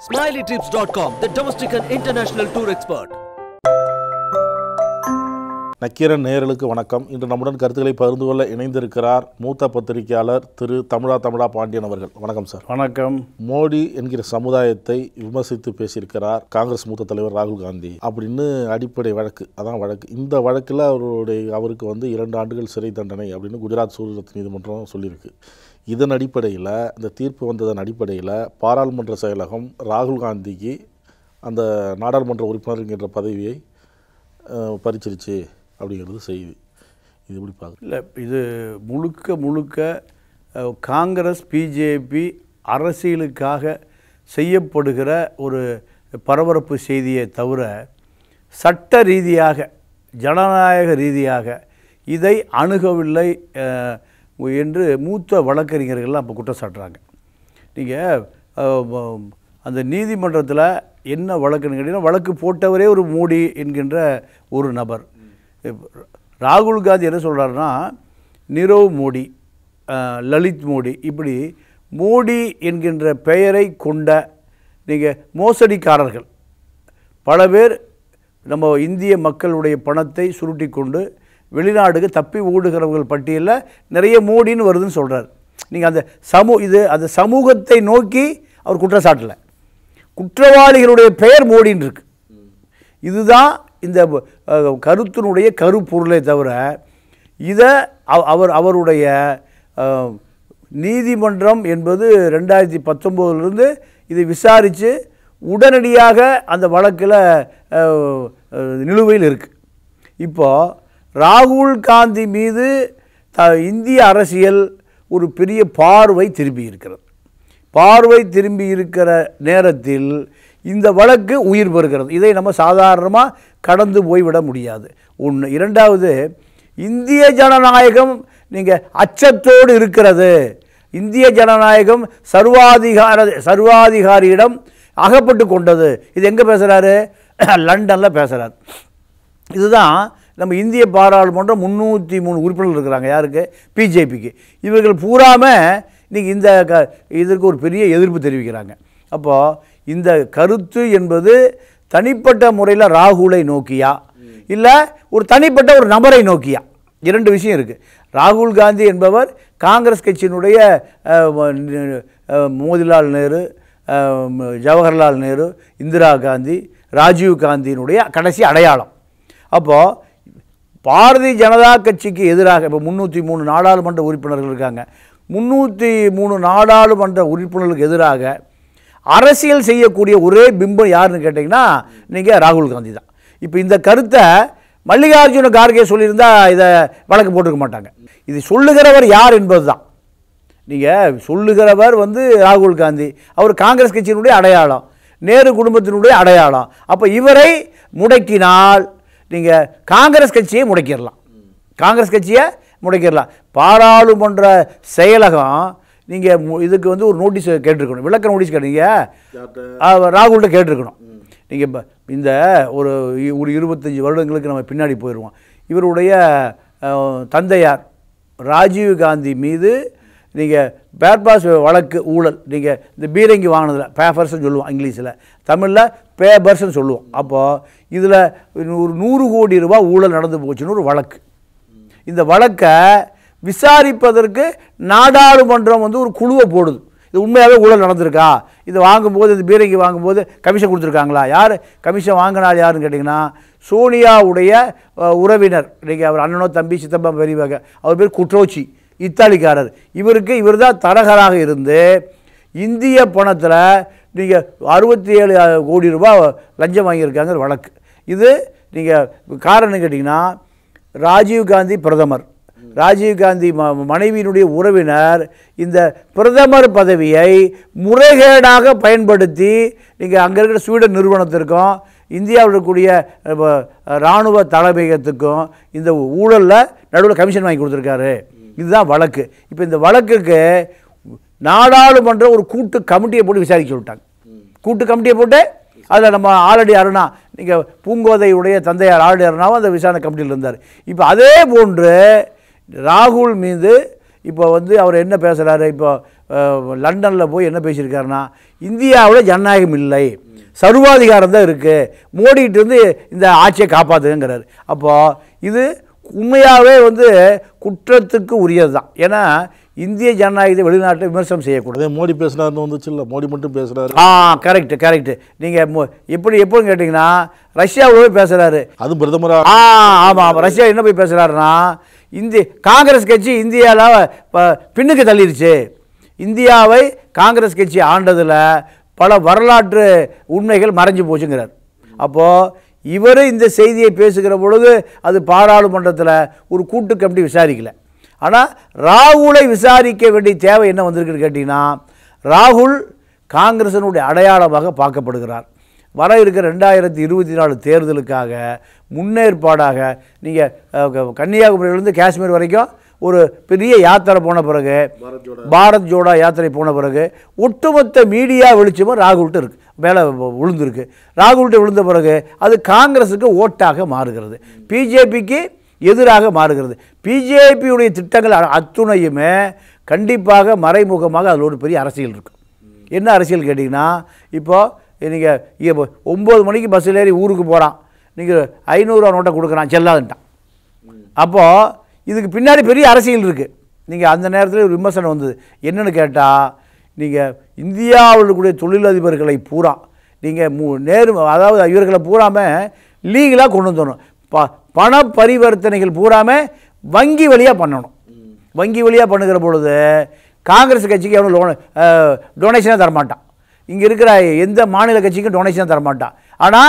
SmileyTrips.com, the domestic and international tour expert. Nakkheeran நேயர்களுக்கு வணக்கம் இன்று நம்முடன் கருத்துக்களை பகிர்ந்து கொள்ள இணைந்திருக்கிறார் மூத்த பத்திரிகையாளர் திரு தமிழா தமிழா பாண்டியன் அவர்கள் வணக்கம் சார் வணக்கம் மோடி என்கிற சமுதாயத்தை விமர்சித்து பேசியிருக்கிறார் காங்கிரஸ் மூத்த தலைவர் ராகுல் காந்தி அப்படின்னு அடிப்படை வழக்கு அதான் வழக்கு இந்த வழக்கில் அவருடைய அவருக்கு வந்து இரண்டு ஆண்டுகள் சிறை தண்டனை அப்படின்னு குஜராத் சூரத் நீதிமன்றம் சொல்லியிருக்கு இதன் அடிப்படையில் இந்த தீர்ப்பு வந்ததன் அடிப்படையில் பாராளுமன்ற செயலகம் ராகுல் காந்திக்கு அந்த நாடாளுமன்ற உறுப்பினர் என்கின்ற பதவியை அஹ், பறிச்சிருச்சு அப்படிங்கிறது செய்தி இது எப்படி பார்க்குறீங்க இல்லை இது முழுக்க முழுக்க அஹ், காங்கிரஸ் பிஜேபி அரசியலுக்காக செய்யப்படுகிற ஒரு பரபரப்பு செய்தியை தவிர சட்ட ரீதியாக ஜனநாயக ரீதியாக இதை அணுகவில்லை அஹ், என்று மூத்த வழக்கறிஞர்கள்லாம் இப்போ குற்றம் சாட்டுறாங்க நீங்கள் அந்த நீதிமன்றத்தில் என்ன வழக்குன்னு கேட்டிங்கன்னா வழக்கு போட்டவரே ஒரு மோடி என்கின்ற ஒரு நபர் ராகுல் காந்தி என்ன சொல்கிறாருன்னா நிரவ் மோடி அஹ், லலித் மோடி இப்படி மோடி என்கின்ற பெயரை கொண்ட நீங்கள் மோசடிக்காரர்கள் பல பேர் நம்ம இந்திய மக்களுடைய பணத்தை சுருட்டி கொண்டு வெளிநாடுக்கு தப்பி ஓடுகிறவர்கள் பட்டியலில் நிறைய மோடின்னு வருதுன்னு சொல்கிறார் நீங்கள் அந்த சமூ இது அந்த சமூகத்தை நோக்கி அவர் குற்றம் சாட்டலை குற்றவாளிகளுடைய பெயர் மோடின்னு இருக்கு இதுதான் இந்த அஹ், கருத்தினுடைய கருப்பொருளை தவிர இதை அவ- அவர் அவருடைய அஹ், நீதிமன்றம் என்பது ரெண்டாயிரத்தி பத்தொம்போதுலேருந்து இதை விசாரித்து உடனடியாக அந்த வழக்கில் அஹ், அஹ், நிலுவையில் இருக்குது இப்போ ராகுல் காந்தி மீது த இந்திய அரசியல் ஒரு பெரிய பார்வை திரும்பி இருக்கிறது பார்வை திரும்பி இருக்கிற நேரத்தில் இந்த வழக்கு உயிர் பெறுகிறது இதை நம்ம சாதாரணமாக கடந்து போய்விட முடியாது ஒன்று இரண்டாவது இந்திய ஜனநாயகம் நீங்கள் அச்சத்தோடு இருக்கிறது இந்திய ஜனநாயகம் சர்வாதிகார சர்வாதிகாரியிடம் அகப்பட்டு கொண்டது இது எங்கே பேசுகிறாரு லண்டனில் பேசுகிறார் இதுதான் நம்ம இந்திய பாராளுமன்றம் முந்நூற்றி மூணு உறுப்பினர்கள் இருக்கிறாங்க யாருக்கு பிஜேபிக்கு இவர்கள் பூராமல் இன்னைக்கு இந்த க இதற்கு ஒரு பெரிய எதிர்ப்பு தெரிவிக்கிறாங்க அப்போது இந்த கருத்து என்பது தனிப்பட்ட முறையில் ராகுலை நோக்கியா இல்லை ஒரு தனிப்பட்ட ஒரு நபரை நோக்கியா இரண்டு விஷயம் இருக்குது ராகுல் காந்தி என்பவர் காங்கிரஸ் கட்சியினுடைய அஹ், ந- அஹ், மோதிலால் நேரு அஹ், ஜவஹர்லால் நேரு இந்திரா காந்தி ராஜீவ் காந்தியினுடைய கடைசி அடையாளம் அப்போது பாரதிய ஜனதா கட்சிக்கு எதிராக இப்போ முந்நூற்றி மூணு நாடாளுமன்ற உறுப்பினர்கள் இருக்காங்க முந்நூற்றி மூணு நாடாளுமன்ற உறுப்பினர்களுக்கு எதிராக அரசியல் செய்யக்கூடிய ஒரே பிம்பம் யாருன்னு கேட்டிங்கன்னா நீங்கள் ராகுல் காந்தி தான் இப்போ இந்த கருத்தை மல்லிகார்ஜுன கார்கே சொல்லியிருந்தா இதை வழக்கு போட்டிருக்க மாட்டாங்க இது சொல்லுகிறவர் யார் என்பது தான் நீங்கள் சொல்லுகிறவர் வந்து ராகுல் காந்தி அவர் காங்கிரஸ் கட்சியினுடைய அடையாளம் நேரு குடும்பத்தினுடைய அடையாளம் அப்போ இவரை முடக்கினால் நீங்கள் காங்கிரஸ் கட்சியை முடக்கிடலாம் காங்கிரஸ் கட்சியை முடக்கிடலாம் பாராளுமன்ற செயலகம் நீங்கள் இதுக்கு வந்து ஒரு நோட்டீஸ் கேட்டிருக்கணும் விளக்க நோட்டீஸ் கேட்டீங்க ராகுல்கிட்ட கேட்டிருக்கணும் நீங்கள் இப்போ இந்த ஒரு இ- ஒரு இருபத்தஞ்சி வருடங்களுக்கு நம்ம பின்னாடி போயிடுவோம் இவருடைய அஹ், தந்தையார் ராஜீவ் காந்தி மீது நீங்கள் பேர்பாஸ் வழக்கு ஊழல் நீங்கள் இந்த பீரங்கி வாங்கினதில் பேப்பர்ஸ்னு சொல்லுவோம் இங்கிலீஷில் தமிழில் பேப்பர்ஸ்னு சொல்லுவோம் அப்போது இதில் ஒரு நூறு கோடி ரூபாய் ஊழல் நடந்து போச்சுன்னு ஒரு வழக்கு இந்த வழக்கை விசாரிப்பதற்கு நாடாளுமன்றம் வந்து ஒரு குழுவை போடுது இது உண்மையாகவே ஊழல் நடந்திருக்கா இது வாங்கும்போது இது பீரங்கி வாங்கும்போது கமிஷன் கொடுத்துருக்காங்களா யார் கமிஷன் வாங்கினால் யாருன்னு கேட்டிங்கன்னா சோனியாவுடைய அஹ், உறவினர் இன்றைக்கி அவர் அண்ணனோ தம்பி சித்தப்பா பெரியவங்க அவர் பேர் குட்ரோச்சி இத்தாலிக்காரர் இவருக்கு இவர் தான் தரகராக இருந்து இந்திய பணத்தில் நீங்கள் அறுபத்தி ஏழு கோடி ரூபாய் லஞ்சம் வாங்கியிருக்காங்க வழக்கு இது நீங்கள் காரணம் கேட்டிங்கன்னா ராஜீவ் காந்தி பிரதமர் ராஜீவ் காந்தி ம மனைவியினுடைய உறவினர் இந்த பிரதமர் பதவியை முறைகேடாக பயன்படுத்தி நீங்கள் அங்கே இருக்கிற ஸ்வீடன் நிறுவனத்திற்கும் இந்தியாவில் இருக்கக்கூடிய அஹ், இராணுவ தலைமையகத்துக்கும் இந்த ஊழலில் நடுவில் கமிஷன் வாங்கி கொடுத்துருக்காரு இதுதான் வழக்கு இப்போ இந்த வழக்குக்கு நாடாளுமன்ற ஒரு கூட்டு கமிட்டியை போட்டு விசாரிக்க சொல்லிட்டாங்க கூட்டு கமிட்டியை போட்டு அதில் நம்ம ஆல்ரெடி அருணா நீங்கள் பூங்கோதையுடைய தந்தையார் ஆல்ரெடி அருணாவும் அந்த விசாரணை கமிட்டியில் இருந்தார் இப்போ அதே போன்று ராகுல் மீது இப்போ வந்து அவர் என்ன பேசுகிறாரு இப்போ லண்டனில் போய் என்ன பேசியிருக்காருன்னா இந்தியாவில் ஜனநாயகம் இல்லை சர்வாதிகாரம் தான் இருக்குது மோடிகிட்ட இருந்து இந்த ஆட்சியை காப்பாற்றுங்கிறாரு அப்போது இது உண்மையாகவே வந்து குற்றத்துக்கு உரியது தான் ஏன்னா இந்திய ஜனநாயகத்தை வெளிநாட்டை விமர்சனம் செய்யக்கூடாது அதே மோடி பேசினாருன்னு வந்துச்சு இல்லை மோடி மட்டும் பேசுனாரு ஆ கரெக்ட் கரெக்ட் நீங்கள் எப்படி எப்போன்னு கேட்டிங்கன்னா ரஷ்யாவில் போய் பேசுகிறாரு அது பிரதமரா ஆ ஆமாம் ஆமாம் ரஷ்யா என்ன போய் பேசுகிறாருன்னா இந்திய காங்கிரஸ் கட்சி இந்தியாவில் பின்னுக்கு தள்ளிருச்சு இந்தியாவை காங்கிரஸ் கட்சி ஆண்டதில் பல வரலாற்று உண்மைகள் மறைஞ்சு போச்சுங்கிறார் அப்போது இவர் இந்த செய்தியை பேசுகிற பொழுது அது பாராளுமன்றத்தில் ஒரு கூட்டு கமிட்டி விசாரிக்கல ஆனால் ராகுலை விசாரிக்க வேண்டிய தேவை என்ன வந்திருக்குன்னு கேட்டிங்கன்னா ராகுல் காங்கிரசினுடைய அடையாளமாக பார்க்கப்படுகிறார் வர இருக்கிற ரெண்டாயிரத்தி இருபத்தி நாலு தேர்தலுக்காக முன்னேற்பாடாக நீங்கள் கன்னியாகுமரியிலேருந்து காஷ்மீர் வரைக்கும் ஒரு பெரிய யாத்திரை போன பிறகு பாரத் ஜோடா யாத்திரை போன பிறகு ஒட்டுமொத்த மீடியா வெளிச்சமும் ராகுல்கிட்ட இருக்கு மேலே விழுந்திருக்கு ராகுல்கிட்ட விழுந்த பிறகு அது காங்கிரஸுக்கு ஓட்டாக மாறுகிறது பிஜேபிக்கு எதிராக மாறுகிறது பிஜேபியுடைய திட்டங்கள் அ- அத்துணையுமே கண்டிப்பாக மறைமுகமாக அதில் ஒரு பெரிய அரசியல் இருக்கும் என்ன அரசியல் கேட்டிங்கன்னா இப்போது நீங்கள் இப்போ ஒம்பது மணிக்கு பஸ்ஸில் ஏறி ஊருக்கு போகிறான் நீங்கள் ஐநூறுரூவா நோட்டை கொடுக்குறான் செல்லாதுன்ட்டான் அப்போது இதுக்கு பின்னாடி பெரிய அரசியல் இருக்குது நீங்கள் அந்த நேரத்தில் ஒரு விமர்சனம் வந்தது என்னன்னு கேட்டால் நீங்கள் இந்தியாவில் இருக்கக்கூடிய தொழிலதிபர்களை பூரா நீங்கள் மூ நேரு அதாவது இவர்களை பூராமல் லீகலாக கொண்டு வந்துடணும் ப பண பரிவர்த்தனைகள் பூராமல் வங்கி வழியாக பண்ணணும் வங்கி வழியாக பண்ணுகிற பொழுது காங்கிரஸ் கட்சிக்கு எவனும் லோன் டொனேஷனாக தரமாட்டான் இங்கே இருக்கிற எந்த மாநில கட்சிக்கும் டொனேஷனாக தரமாட்டான் ஆனால்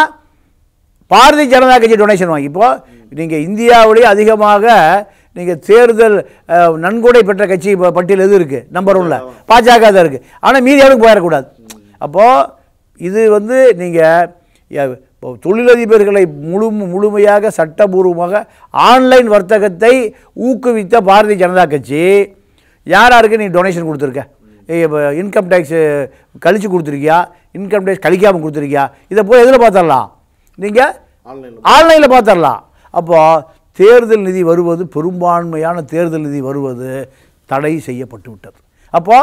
பாரதிய ஜனதா கட்சி டொனேஷன் வாங்கி இப்போ நீங்கள் இந்தியாவிலேயே அதிகமாக நீங்கள் தேர்தல் அஹ், நன்கொடை பெற்ற கட்சி இப்போ பட்டியல் எது இருக்குது நம்பர் ஒன்ல பாஜக தான் இருக்குது ஆனால் மீதி யாரும் போயிடக்கூடாது அப்போது இது வந்து நீங்கள் தொழிலதிபர்களை முழு முழுமையாக சட்டபூர்வமாக ஆன்லைன் வர்த்தகத்தை ஊக்குவித்த பாரதிய ஜனதா கட்சி யார் யாருக்கு நீ டொனேஷன் கொடுத்துருக்க இப்போ இன்கம் டேக்ஸு கழிச்சு கொடுத்துருக்கியா இன்கம் டேக்ஸ் கழிக்காமல் கொடுத்துருக்கியா இதை போய் எதில் பார்த்துடலாம் நீங்கள் ஆன்லைனில் பார்த்துடலாம் அப்போ தேர்தல் நிதி வருவது பெரும்பான்மையான தேர்தல் நிதி வருவது தடை செய்யப்பட்டு விட்டது அப்போ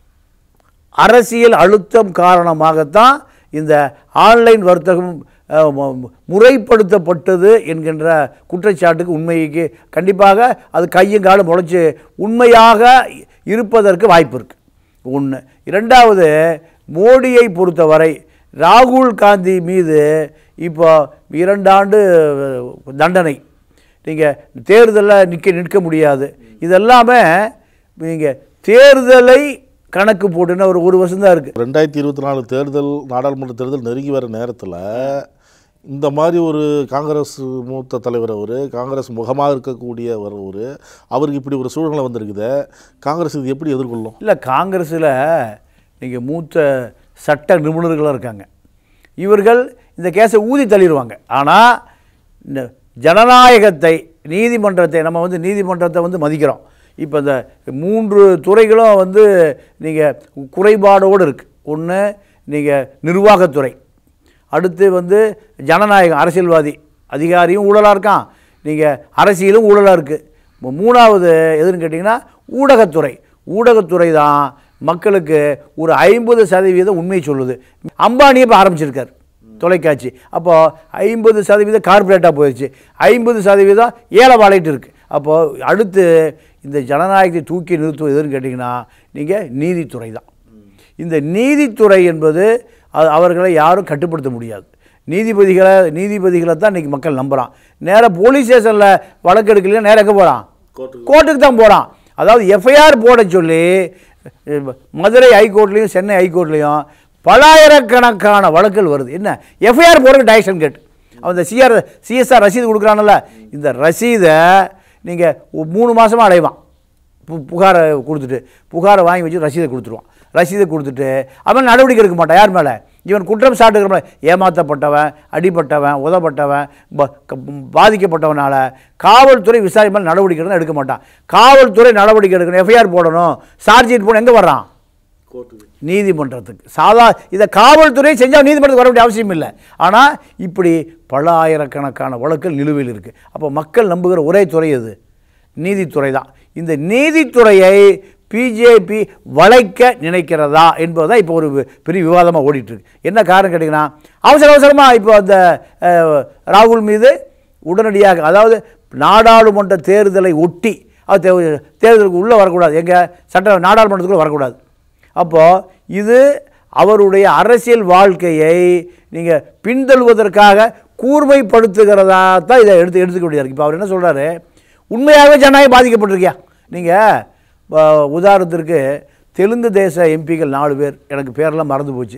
அரசியல் அழுத்தம் காரணமாகத்தான் இந்த ஆன்லைன் வர்த்தகம் அஹ், மு- மு- முறைப்படுத்தப்பட்டது என்கின்ற குற்றச்சாட்டுக்கு உண்மைக்கு கண்டிப்பாக அது கையும் காலும் முளைச்சி உண்மையாக இருப்பதற்கு வாய்ப்பு இருக்குது ஒன்று இரண்டாவது மோடியை பொறுத்தவரை ராகுல் காந்தி மீது இப்போ இரண்டாண்டு தண்டனை நீங்கள் தேர்தலில் நிற்க நிற்க முடியாது இதெல்லாமே நீங்கள் தேர்தலை கணக்கு போட்டுன்னு ஒரு ஒரு வருஷம் தான் இருக்குது ரெண்டாயிரத்தி இருபத்தி நாலு தேர்தல் நாடாளுமன்ற தேர்தல் நெருங்கி வர நேரத்தில் இந்த மாதிரி ஒரு காங்கிரஸ் மூத்த தலைவர் அவர் காங்கிரஸ் முகமாக இருக்கக்கூடியவர் அவர் அவருக்கு இப்படி ஒரு சூழ்நிலை வந்திருக்குதே காங்கிரஸ் இது எப்படி எதிர்கொள்ளும் இல்லை காங்கிரஸில் நீங்கள் மூத்த சட்ட நிபுணர்களாக இருக்காங்க இவர்கள் இந்த கேஸை ஊதி தள்ளிடுவாங்க ஆனால் இந்த ஜனநாயகத்தை நீதிமன்றத்தை நம்ம வந்து நீதிமன்றத்தை வந்து மதிக்கிறோம் இப்போ இந்த மூன்று துறைகளும் வந்து நீங்கள் குறைபாடோடு இருக்குது ஒன்று நீங்கள் நிர்வாகத்துறை அடுத்து வந்து ஜனநாயகம் அரசியல்வாதி அதிகாரியும் ஊழலாக இருக்கான் நீங்கள் அரசியலும் ஊழலாக இருக்குது மூணாவது எதுன்னு கேட்டிங்கன்னா ஊடகத்துறை ஊடகத்துறை தான் மக்களுக்கு ஒரு ஐம்பது சதவீதம் உண்மை சொல்லுது அம்பானியை இப்போ ஆரம்பிச்சிருக்கார் தொலைக்காட்சி அப்போது ஐம்பது சதவீதம் கார்ப்பரேட்டாக போயிடுச்சு ஐம்பது சதவீதம் ஏழை வாழைட்டு இருக்குது அப்போது அடுத்து இந்த ஜனநாயகத்தை தூக்கி நிறுத்துவது எதுன்னு கேட்டிங்கன்னா நீங்கள் நீதித்துறை தான் இந்த நீதித்துறை என்பது அது அவர்களை யாரும் கட்டுப்படுத்த முடியாது நீதிபதிகளை நீதிபதிகளை தான் இன்றைக்கி மக்கள் நம்புகிறான் நேராக போலீஸ் ஸ்டேஷனில் வழக்கு எடுக்கலையா நேராக எங்கே போகிறான் கோர்ட்டுக்கு தான் போகிறான் அதாவது எஃப்ஐஆர் போட சொல்லி அஹ், மதுரை ஹைகோர்ட்லேயும் சென்னை ஹைகோர்ட்லேயும் பலாயிரக்கணக்கான வழக்குகள் வருது என்ன எஃப்ஐஆர் போடுறதுக்கு டைரக்ஷன் கேட்டு அவன் இந்த சிஆர் சிஎஸ்ஆர் ரசீது கொடுக்குறான்ல இந்த ரசீதை நீங்கள் மூணு மாதமாக அடைவான் பு- புகாரை கொடுத்துட்டு புகாரை வாங்கி வச்சு ரசீதை கொடுத்துருவான் ரசீதை கொடுத்துட்டு அவன் நடவடிக்கை எடுக்க மாட்டான் யார் மேலே இவன் குற்றம் சாட்டுகிற மேலே ஏமாற்றப்பட்டவன் அடிபட்டவன் உதப்பட்டவன் ப- க- பாதிக்கப்பட்டவனால காவல்துறை விசாரணை மேலே நடவடிக்கை எடுக்க எடுக்க மாட்டான் காவல்துறை நடவடிக்கை எடுக்கணும் எஃப்ஐஆர் போடணும் சார்ஜ் போட எங்கே வர்றான் நீதிமன்றத்துக்கு சாதா இதை காவல்துறை செஞ்சால் நீதிமன்றத்துக்கு வர வேண்டிய அவசியம் இல்லை ஆனால் இப்படி பல ஆயிரக்கணக்கான வழக்குகள் நிலுவையில் இருக்குது அப்போ மக்கள் நம்புகிற ஒரே துறை எது நீதித்துறை தான் இந்த நீதித்துறையை பிஜேபி வளைக்க நினைக்கிறதா என்பதுதான் இப்போ ஒரு பெரிய விவாதமாக ஓடிட்டுருக்கு என்ன காரணம் கேட்டிங்கன்னா அவசர அவசரமாக இப்போ அந்த அஹ், ராகுல் மீது உடனடியாக அதாவது நாடாளுமன்ற தேர்தலை ஒட்டி அது தே- தேர்தலுக்கு உள்ளே வரக்கூடாது எங்கள் சட்ட நாடாளுமன்றத்துக்குள்ளே வரக்கூடாது அப்போது இது அவருடைய அரசியல் வாழ்க்கையை நீங்கள் பின்தள்ளுவதற்காக கூர்மைப்படுத்துகிறதா தான் இதை எடுத்து எடுத்துக்க வேண்டியது இருக்குது இப்போ அவர் என்ன சொல்கிறாரு உண்மையாகவே ஜனநாயகம் பாதிக்கப்பட்டிருக்கியா நீங்கள் உதாரணத்திற்கு தெலுங்கு தேச எம்பிக்கள் நாலு பேர் எனக்கு பேரெல்லாம் மறந்து போச்சு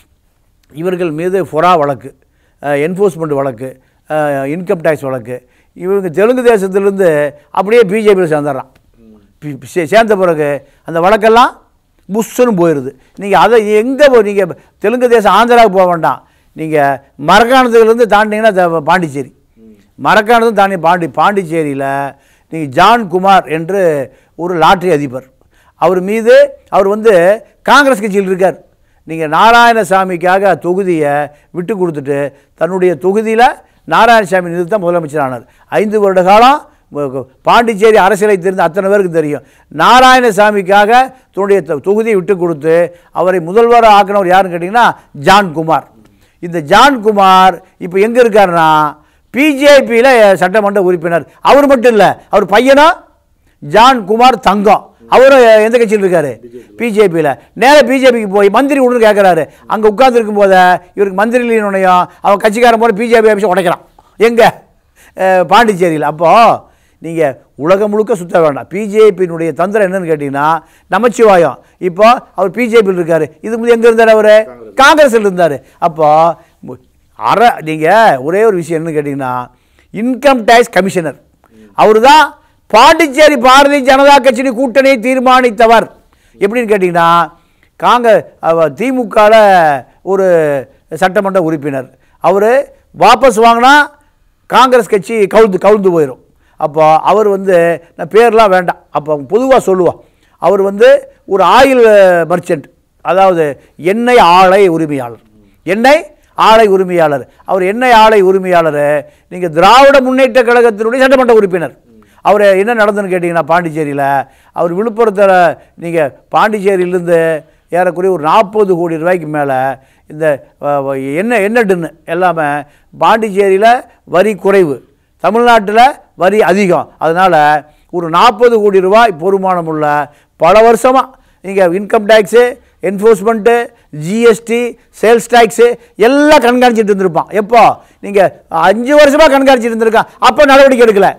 இவர்கள் மீது ஃபொரா வழக்கு என்ஃபோர்ஸ்மெண்ட் வழக்கு இன்கம் டேக்ஸ் வழக்கு இவங்க தெலுங்கு தேசத்திலேருந்து அப்படியே பிஜேபியில் சேர்ந்துடுறான் பி- பி- சே- சேர்ந்த பிறகு அந்த வழக்கெல்லாம் புஷ்ஷுன்னு போயிடுது நீங்கள் அதை எங்கே போய் நீங்கள் தெலுங்கு தேசம் ஆந்திராவுக்கு போக வேண்டாம் நீங்கள் மரக்காணத்துலேருந்து தாண்டிங்கன்னா த- பாண்டிச்சேரி மரக்காணத்தும் தாண்டி பாண்டி பாண்டிச்சேரியில் நீங்கள் ஜான் குமார் என்று ஒரு லாட்ரி அதிபர் அவர் மீது அவர் வந்து காங்கிரஸ் கட்சியில் இருக்கார் நீங்கள் நாராயணசாமிக்காக தொகுதியை விட்டு கொடுத்துட்டு தன்னுடைய தொகுதியில் நாராயணசாமி நிறுத்தி தான் முதலமைச்சர் ஆனார் ஐந்து வருட காலம் வ- பாண்டிச்சேரி அரசியலை தெரிந்த அத்தனை பேருக்கு தெரியும் நாராயணசாமிக்காக தன்னுடைய தொ- தொகுதியை விட்டு கொடுத்து அவரை முதல்வராக ஆக்கினவர் யாருன்னு கேட்டிங்கன்னா ஜான் குமார் இந்த ஜான் குமார் இப்போ எங்கே இருக்காருன்னா பிஜேபியில் சட்டமன்ற உறுப்பினர் அவர் மட்டும் இல்லை அவர் பையனும் ஜான் குமார் தங்கம் அவரும் எந்த கட்சியில் இருக்காரு பிஜேபியில் நேராக பிஜேபிக்கு போய் மந்திரி ஒன்று கேட்குறாரு அங்கே உட்கார்ந்துருக்கும் போத இவருக்கு மந்திரிலையும் அவன் கட்சிக்காரன் போல பிஜேபி ஆஃபீஸை உடைக்கிறான் எங்கே பாண்டிச்சேரியில் அப்போது நீங்கள் உலகம் முழுக்க சுத்த வேண்டாம் பிஜேபியினுடைய தந்திரம் என்னன்னு கேட்டிங்கன்னா நமச்சிவாயம் இப்போ அவர் பிஜேபியில் இருக்கார் இது முந்தைய எங்கே இருந்தார் அவர் காங்கிரஸில் இருந்தார் அப்போ மு- அற நீங்கள் ஒரே ஒரு விஷயம் என்னன்னு கேட்டிங்கன்னா இன்கம் டேக்ஸ் கமிஷனர் அவர் தான் பாண்டிச்சேரி பாரதிய ஜனதா கட்சியின் கூட்டணியை தீர்மானித்தவர் எப்படின்னு கேட்டிங்கன்னா காங்க திமுகவில் ஒரு சட்டமன்ற உறுப்பினர் அவர் வாபஸ் வாங்கினா காங்கிரஸ் கட்சி கவுந்து கவுந்து போயிடும் அப்போ அவர் வந்து நான் பேர்லாம் வேண்டாம் அப்போ பொதுவாக சொல்லுவோம் அவர் வந்து ஒரு ஆயில் மர்ச்சன்ட் அதாவது எண்ணெய் ஆலை உரிமையாளர் எண்ணெய் ஆலை உரிமையாளர் அவர் எண்ணெய் ஆலை உரிமையாளர் நீங்கள் திராவிட முன்னேற்ற கழகத்தினுடைய சட்டமன்ற உறுப்பினர் அவர் என்ன நடந்ததுன்னு கேட்டிங்கன்னா பாண்டிச்சேரியில் அவர் விழுப்புரத்தில் நீங்கள் பாண்டிச்சேரியிலேருந்து ஏறக்குறைய ஒரு நாற்பது கோடி ரூபாய்க்கு மேலே இந்த அஹ், எண்ணெய் எண்ணெய் டின்னு எல்லாமே பாண்டிச்சேரியில் வரி குறைவு தமிழ்நாட்டில் வரி அதிகம் அதனால் ஒரு நாற்பது கோடி ரூபாய் பொறுமானம் உள்ள பல வருஷமாக நீங்கள் income tax enforcement GST sales tax எல்லாம் கண்காணிச்சிட்டு இருந்திருப்பான் எப்போ நீங்கள் அஞ்சு வருஷமாக கண்காணிச்சிட்டு இருந்திருக்கான் அப்போ நடவடிக்கை எடுக்கலை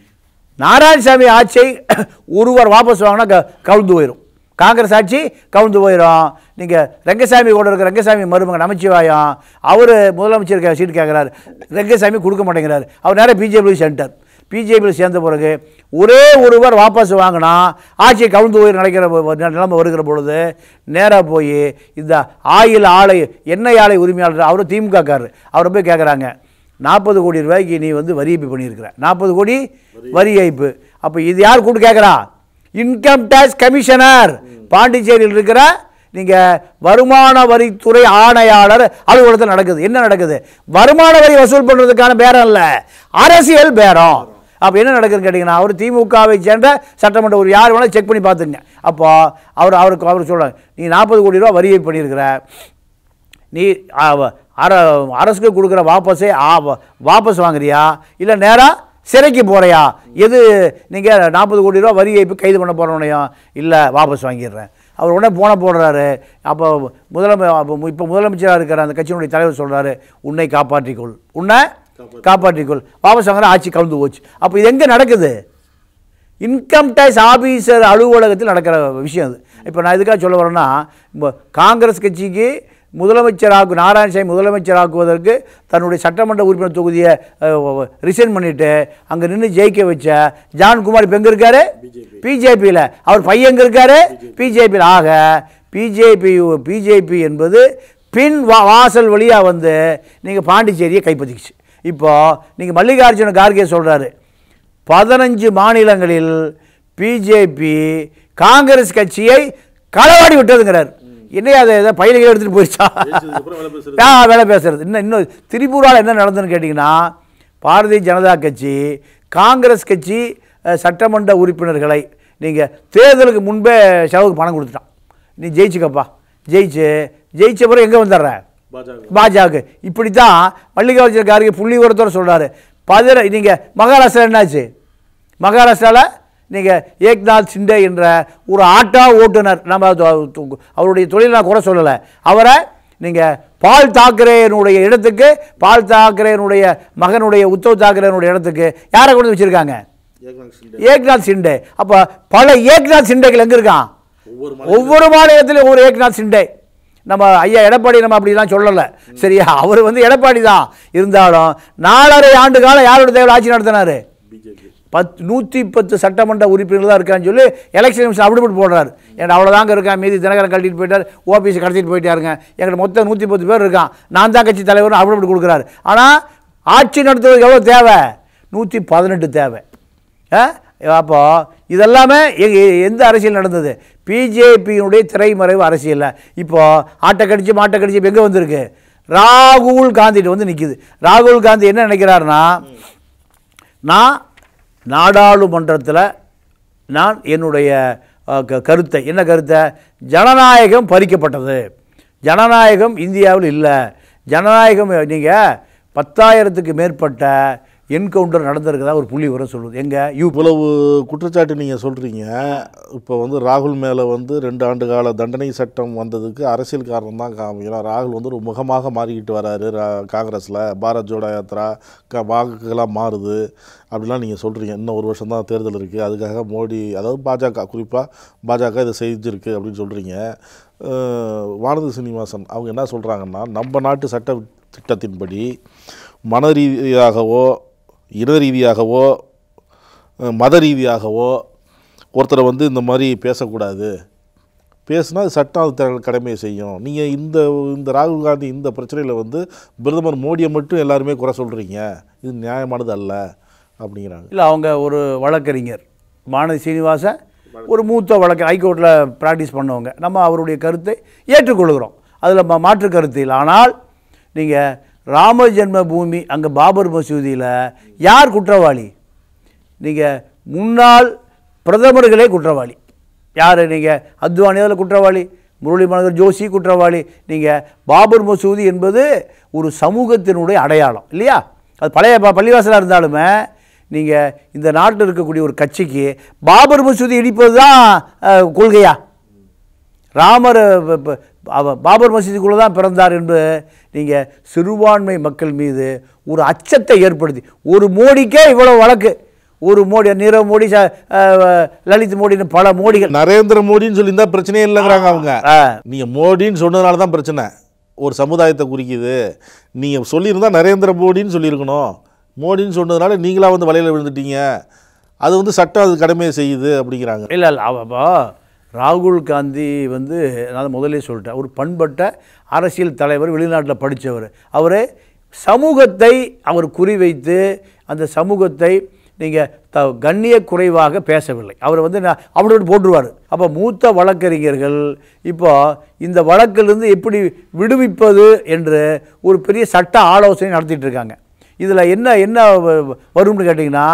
நாராயணசாமி ஆட்சியை ஒருவர் வாபஸ் வாங்கினா க கவுந்து போயிடும் காங்கிரஸ் ஆட்சி கவுந்து போயிடும் நீங்கள் ரெங்கசாமி கூட இருக்க ரெங்கசாமி மருமக நமச்சிவாயம் அவர் முதலமைச்சர் கே- சீட் கேட்குறாரு ரெங்கசாமி கொடுக்க மாட்டேங்கிறாரு அவர் நேராக பிஜேபி சென்டர் பிஜேபியில் சேர்ந்த பிறகு ஒரே ஒருவர் வாபஸ் வாங்கினா ஆட்சியை கவுந்து போய் நினைக்கிற பொ- நிலைமை வருகிற பொழுது நேராக போய் இந்த ஆயில் ஆலை எண்ணெய் ஆலை உரிமையாளர் அவர் திமுகக்காரர் அவரை போய் கேட்குறாங்க நாற்பது கோடி ரூபாய்க்கு நீ வந்து வரி ஏய்ப்பு பண்ணியிருக்கிற நாற்பது கோடி வரி ஏய்ப்பு அப்போ இது யார் கூப்பிட்டு கேட்குறா இன்கம் டேக்ஸ் கமிஷனர் பாண்டிச்சேரியில் இருக்கிற நீங்கள் வருமான வரித்துறை ஆணையாளர் அலுவலகத்தில் நடக்குது என்ன நடக்குது வருமான வரி வசூல் பண்ணுறதுக்கான பேரம் இல்லை அரசியல் பேரம் அப்போ என்ன நடக்குதுன்னு கேட்டிங்கன்னா அவர் திமுகவை சேர்ந்த சட்டமன்ற ஒரு யார் வேணாலும் செக் பண்ணி பார்த்துங்க அப்போ அவர் அவருக்கு அவர் சொல்கிறாங்க நீ நாற்பது கோடி ரூபா வரி ஏய்ப்பு பண்ணியிருக்கிற நீ ஆ, வ- அர அரசுக்கு கொடுக்குற வாபஸே ஆ, வ- வாபஸ் வாங்குறியா இல்லை நேராக சிறைக்கு போகிறையா எது நீங்கள் நாற்பது கோடி ரூபா வரி ஏய்ப்பு கைது பண்ண போகிறவனையும் இல்லை வாபஸ் வாங்கிடுறேன் அவர் உடனே போன போடுறாரு அப்போ முதலமை அப்போ இப்போ முதலமைச்சராக இருக்கிற அந்த கட்சியினுடைய தலைவர் சொல்கிறாரு உன்னை காப்பாற்றிக்கொள் உன்னை காப்பாற்றிக்கொள் வாபஸ் வாங்குற ஆட்சி கலந்து போச்சு அப்போ இது எங்கே நடக்குது இன்கம் டேக்ஸ் ஆபீசர் அலுவலகத்தில் நடக்கிற விஷயம் அது இப்போ நான் எதுக்காக சொல்ல வரேன்னா இப்போ காங்கிரஸ் கட்சிக்கு முதலமைச்சராக்கு நாராயணசாமி முதலமைச்சராக்குவதற்கு தன்னுடைய சட்டமன்ற உறுப்பினர் தொகுதியை ரிசைன் பண்ணிட்டு அங்கே நின்று ஜெயிக்க வச்ச ஜான்குமார் இப்போ எங்கே இருக்காரு பிஜேபியில் அவர் பையன் எங்கே இருக்காரு பிஜேபியில் ஆக பிஜேபி பிஜேபி என்பது பின் வா வாசல் வழியாக வந்து நீங்கள் பாண்டிச்சேரியை கைப்பற்றிக்கிச்சு இப்போது நீங்கள் மல்லிகார்ஜுன கார்கே சொல்கிறாரு பதினஞ்சு மாநிலங்களில் பிஜேபி காங்கிரஸ் கட்சியை களவாடி விட்டதுங்கிறார் என்னையா அதை ஏதோ பயிர்கள் எடுத்துகிட்டு போயிடுச்சா ஆ வேலை பேசுறது இன்னும் இன்னும் திரிபுராவில் என்ன நடந்ததுன்னு கேட்டிங்கன்னா பாரதிய ஜனதா கட்சி காங்கிரஸ் கட்சி அஹ், சட்டமன்ற உறுப்பினர்களை நீங்கள் தேர்தலுக்கு முன்பே செலவுக்கு பணம் கொடுத்துட்டான் நீ ஜெயிச்சுக்கப்பா ஜெயிச்சு ஜெயிச்ச பிறகு எங்கே வந்துடுற பாஜக இப்படி தான் மல்லிகார்ஜுன கார்கே புள்ளி உரத்தோட சொல்கிறாரு பதிர நீங்கள் மகாராஷ்டிரா என்னாச்சு மகாராஷ்டிராவில் நீங்கள் ஏக்நாத் சிண்டே என்ற ஒரு ஆட்டோ ஓட்டுநர் நம்ம தொ- தொ- அவருடைய தொழில் நான் குறை சொல்லலை அவரை நீங்கள் பால் தாக்கரேனுடைய இடத்துக்கு பால் தாக்கரேனுடைய மகனுடைய உத்தவ் தாக்கரேனுடைய இடத்துக்கு யாரை கொண்டு வந்து வச்சுருக்காங்க ஏக்நாத் சிண்டே அப்போ பல ஏக்நாத் சிண்டேகள் எங்கே இருக்கான் ஒவ்வொரு மாநிலத்திலும் ஒவ்வொரு ஏக்நாத் சிண்டே நம்ம ஐயா எடப்பாடி நம்ம அப்படிலாம் சொல்லலை சரியா அவர் வந்து எடப்பாடி தான் இருந்தாலும் நாலரை ஆண்டு காலம் யாரோட தேவையில் ஆட்சி நடத்தினாரு பத் நூற்றி பத்து சட்டமன்ற உறுப்பினர்கள் தான் இருக்கான்னு சொல்லி எலெக்ஷன் கமிஷன் அப்படி போட்டு போடுறாரு ஏன்னா அவ்வளோதாங்க இருக்கான் மீதி தினகரன் கழட்டிட்டு போயிட்டார் ஓபிஎஸ் கடத்திட்டு போயிட்டாருங்க எங்கிட்ட மொத்தம் நூற்றி பத்து பேர் இருக்கான் நான் தான் கட்சி தலைவர்னு அப்படி இப்படி கொடுக்குறாரு ஆனால் ஆட்சி நடத்துவதற்கு எவ்வளோ தேவை நூற்றி பதினெட்டு தேவை அப்போ இதெல்லாமே எ- எ- எந்த அரசியல் நடந்தது பிஜேபியினுடைய திரைமறைவு அரசியலில் இப்போ ஆட்டை கடிச்சு மாட்டை கடிச்சு இப்போ எங்கே வந்திருக்கு ராகுல் காந்திட்டு வந்து நிற்கிது ராகுல் காந்தி என்ன நினைக்கிறாருன்னா நான் நாடாளுமன்றத்தில் நான் என்னுடைய அஹ், க- கருத்தை என்ன கருத்தை ஜனநாயகம் பறிக்கப்பட்டது ஜனநாயகம் இந்தியாவில் இல்லை ஜனநாயகம் நீங்கள் பத்தாயிரத்துக்கு மேற்பட்ட என்கவுண்டர் நடந்திருக்கிறதா ஒரு புள்ளி வர சொல்லுது எங்கே யூ இவ்வளவு குற்றச்சாட்டு நீங்கள் சொல்கிறீங்க இப்போ வந்து ராகுல் மேலே வந்து ரெண்டு ஆண்டு கால தண்டனை சட்டம் வந்ததுக்கு அரசியல் காரணம் தான் காமிக்கிறோம் ராகுல் வந்து ஒரு முகமாக மாறிக்கிட்டு வராரு ரா- காங்கிரஸில் பாரத் ஜோடா யாத்ரா க வாக்குகளாக மாறுது அப்படிலாம் நீங்கள் சொல்கிறீங்க இன்னும் ஒரு வருஷம் தான் தேர்தல் இருக்குது அதுக்காக மோடி அதாவது பாஜக குறிப்பாக பாஜக இதை செஞ்சுருக்கு அப்படின்னு சொல்கிறீங்க வானதி சீனிவாசன் அவங்க என்ன சொல்கிறாங்கன்னா நம்ம நாட்டு சட்ட திட்டத்தின்படி மன ரீதியாகவோ இன ரீதியாகவோ அஹ், மத ரீதியாகவோ ஒருத்தரை வந்து இந்த மாதிரி பேசக்கூடாது பேசுனா அது சட்டம் அது தன் கடமையை செய்யும் நீங்கள் இந்த இந்த ராகுல் காந்தி இந்த பிரச்சனையில் வந்து பிரதமர் மோடியை மட்டும் எல்லாருமே குறை சொல்கிறீங்க இது நியாயமானது அல்ல அப்படிங்கிறாங்க இல்லை அவங்க ஒரு வழக்கறிஞர் மானதி சீனிவாசன் ஒரு மூத்த வழக்கு ஹைகோர்ட்டில் ப்ராக்டிஸ் பண்ணவங்க நம்ம அவருடைய கருத்தை ஏற்றுக்கொள்கிறோம் அதில் மா- மாற்று கருத்து இல்லை ஆனால் நீங்கள் ராம ஜென்ம பூமி அங்கே பாபர் மசூதியில் யார் குற்றவாளி நீங்கள் முன்னாள் பிரதமர்களே குற்றவாளி யார் நீங்கள் அத்வானி அதில் குற்றவாளி முரளி மனோகர் ஜோஷி குற்றவாளி நீங்கள் பாபர் மசூதி என்பது ஒரு சமூகத்தினுடைய அடையாளம் இல்லையா அது பழைய ப- பள்ளிவாசலாக இருந்தாலுமே நீங்கள் இந்த நாட்டில் இருக்கக்கூடிய ஒரு கட்சிக்கு பாபர் மசூதி இடிப்பது தான் அஹ், கொள்கையா ராமர் ப- ப- அவ- பாபர் மசூதிக்குள்ளே தான் பிறந்தார் என்று நீங்கள் சிறுபான்மை மக்கள் மீது ஒரு அச்சத்தை ஏற்படுத்தி ஒரு மோடிக்கே இவ்வளோ வழக்கு ஒரு மோடி நீரவ் மோடி ச- அஹ், லலித் மோடின்னு பல மோடிகள் நரேந்திர மோடின்னு சொல்லியிருந்தா பிரச்சனையே இல்லைங்கிறாங்க அவங்க ஆ. நீங்கள் மோடின்னு சொன்னதுனால தான் பிரச்சனை ஒரு சமுதாயத்தை குறிக்குது நீங்கள் சொல்லியிருந்தா நரேந்திர மோடின்னு சொல்லியிருக்கணும் மோடின்னு சொன்னதுனால நீங்களா வந்து வலையில் விழுந்துட்டீங்க அது வந்து சட்டம் அது கடமையை செய்யுது அப்படிங்கிறாங்க இல்லை இல்லை அப்போ ராகுல் காந்தி வந்து நான் முதல்ல சொல்லிட்டேன் ஒரு பண்பட்ட அரசியல் தலைவர் வெளிநாட்டில் படித்தவர் அவர் சமூகத்தை அவர் குறிவைத்து அந்த சமூகத்தை நீங்கள் த கண்ணிய குறைவாக பேசவில்லை அவர் வந்து நான் அப்படி போட்டுருவார் அப்போ மூத்த வழக்கறிஞர்கள் இப்போ இந்த வழக்கிலிருந்து எப்படி விடுவிப்பது என்று ஒரு பெரிய சட்ட ஆலோசனை நடத்திட்டு இருக்காங்க இதில் என்ன என்ன வ- வரும்னு கேட்டிங்கன்னா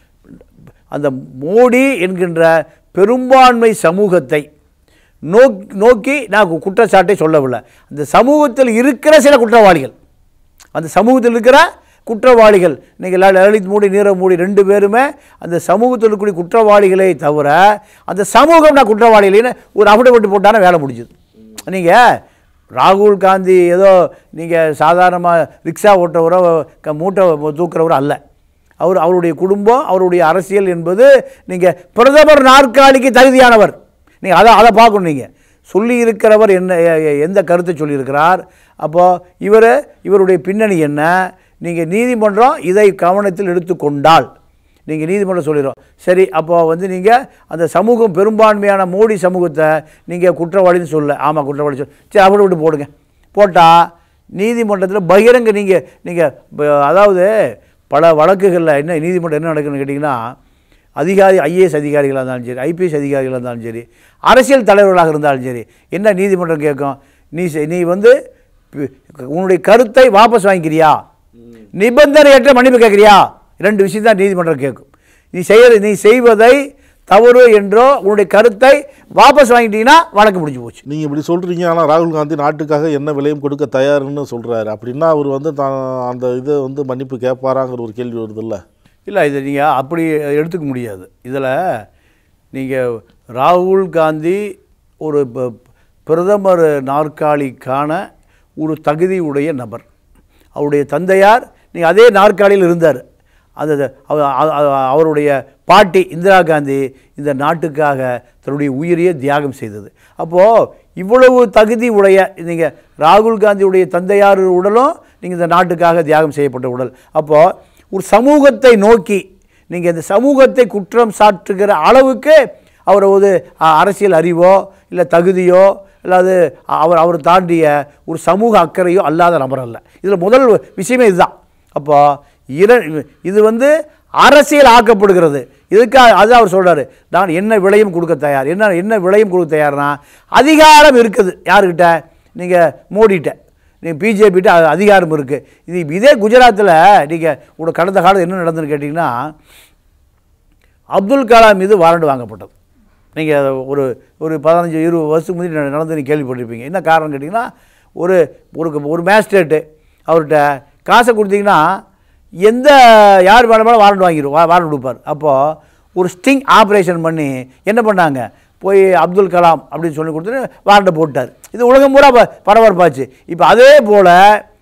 அந்த மோடி என்கின்ற பெரும்பான்மை சமூகத்தை நோக் நோக்கி நான் கு- குற்றச்சாட்டை சொல்லவில்லை அந்த சமூகத்தில் இருக்கிற சில குற்றவாளிகள் அந்த சமூகத்தில் இருக்கிற குற்றவாளிகள் நீங்கள் லலித் மோடி நீரவ் மோடி ரெண்டு பேருமே அந்த சமூகத்தில் இருக்கக்கூடிய குற்றவாளிகளை தவிர அந்த சமூகம் நான் குற்றவாளி இல்லைன்னு ஒரு அஃபிடவிட் போட்டானே வேலை முடிஞ்சுது நீங்கள் ராகுல் காந்தி ஏதோ நீங்கள் சாதாரணமாக ரிக்ஷா ஓட்டுறவரோ க- மூட்டை தூக்குறவரோ அல்ல அவர் அவருடைய குடும்பம் அவருடைய அரசியல் என்பது நீங்கள் பிரதமர் நாற்காலிக்கு தகுதியானவர் நீங்கள் அதை அதை பார்க்கணும் நீங்கள் சொல்லி இருக்கிறவர் என்ன எ- எ- எந்த கருத்தை சொல்லியிருக்கிறார் அப்போது இவர் இவருடைய பின்னணி என்ன நீங்கள் நீதிமன்றம் இதை கவனத்தில் எடுத்துக்கொண்டால் நீங்கள் நீதிமன்றம் சொல்லிடும் சரி அப்போ வந்து நீங்கள் அந்த சமூகம் பெரும்பான்மையான மோடி சமூகத்தை நீங்கள் குற்றவாளின்னு சொல்ல ஆமாம் குற்றவாளி சொல் சரி அப்படி விட்டு போடுங்க போட்டால் நீதிமன்றத்தில் பகிரங்க நீங்கள் நீங்கள் அதாவது பல வழக்குகளில் என்ன நீதிமன்றம் என்ன நடக்குதுன்னு கேட்டிங்கன்னா அதிகாரி ஐஏஎஸ் அதிகாரிகளாக இருந்தாலும் சரி ஐபிஎஸ் அதிகாரிகளாக இருந்தாலும் சரி அரசியல் தலைவர்களாக இருந்தாலும் சரி என்ன நீதிமன்றம் கேட்கும் நீ செ- நீ வந்து பி- உன்னுடைய கருத்தை வாபஸ் வாங்கிக்கிறியா நிபந்தனையற்ற மன்னிப்பு கேட்குறியா ரெண்டு விஷயம் தான் நீதிமன்றம் கேட்கும் நீ செய்ய நீ செய்வதை தவறு என்றோ உன்னுடைய கருத்தை வாபஸ் வாங்கிட்டீங்கன்னா வழக்கு முடிஞ்சு போச்சு நீங்கள் இப்படி சொல்கிறீங்க ஆனால் ராகுல் காந்தி நாட்டுக்காக என்ன விலையும் கொடுக்க தயாருன்னு சொல்கிறாரு அப்படின்னா அவர் வந்து தான் அந்த இதை வந்து மன்னிப்பு கேட்பாராங்கிற ஒரு கேள்வி வருதுல்ல இல்லை இதை நீங்கள் அப்படி எடுத்துக்க முடியாது இதில் நீங்கள் ராகுல் காந்தி ஒரு ப- பிரதமர் நாற்காலிக்கான ஒரு தகுதி உடைய நபர் அவருடைய தந்தையார் நீங்கள் அதே நாற்காலியில் இருந்தார் அந்த அவ- அ- அ- அவருடைய பாட்டி இந்திரா காந்தி இந்த நாட்டுக்காக தன்னுடைய உயிரையே தியாகம் செய்தது அப்போது இவ்வளவு தகுதி உடைய நீங்கள் ராகுல் காந்தியுடைய தந்தையார் உடலும் நீங்கள் இந்த நாட்டுக்காக தியாகம் செய்யப்பட்ட உடல் அப்போது ஒரு சமூகத்தை நோக்கி நீங்கள் இந்த சமூகத்தை குற்றம் சாட்டுகிற அளவுக்கு அவர் ஒரு அ, அரசியல் அறிவோ இல்லை தகுதியோ இல்லாது அவர் அவர் தாண்டிய ஒரு சமூக அக்கறையோ அல்லாத நபர் அல்ல இதில் முதல் விஷயமே இதுதான் அப்போ இர இது வந்து அரசியல் ஆக்கப்படுகிறது இதுக்காக அது அவர் சொல்றாரு நான் என்ன விலையும் கொடுக்க தயார் என்ன என்ன விலையும் கொடுக்க தயார்னா அதிகாரம் இருக்குது யாருக்கிட்ட நீங்கள் மோடிட்ட நீங்கள் பிஜேபிட்ட அதிகாரம் இருக்குது இது இதே குஜராத்தில் நீங்கள் உங்களோட கடந்த காலம் என்ன நடந்ததுன்னு கேட்டிங்கன்னா அப்துல் கலாம் மீது வாரண்ட் வாங்கப்பட்டது நீங்கள் ஒரு ஒரு பதினஞ்சு இருபது வருஷத்துக்கு முன்னாடி நடந்து நீங்கள் கேள்விப்பட்டிருப்பீங்க என்ன காரணம் கேட்டிங்கன்னா ஒரு ஒரு ஒரு மேஜிஸ்ட்ரேட்டு அவர்கிட்ட காசை கொடுத்தீங்கன்னா எந்த யார் வேணுமாலும் வாரண்ட் வாங்கிடும் வா வாரண்ட் கொடுப்பார் அப்போது ஒரு ஸ்டிங் ஆப்ரேஷன் பண்ணி என்ன பண்ணாங்க போய் அப்துல் கலாம் அப்படின்னு சொல்லி கொடுத்துட்டு வாரண்ட்டை போட்டார் இது உலகம் பூரா ப- பரபரப்பாச்சு இப்போ அதே போல்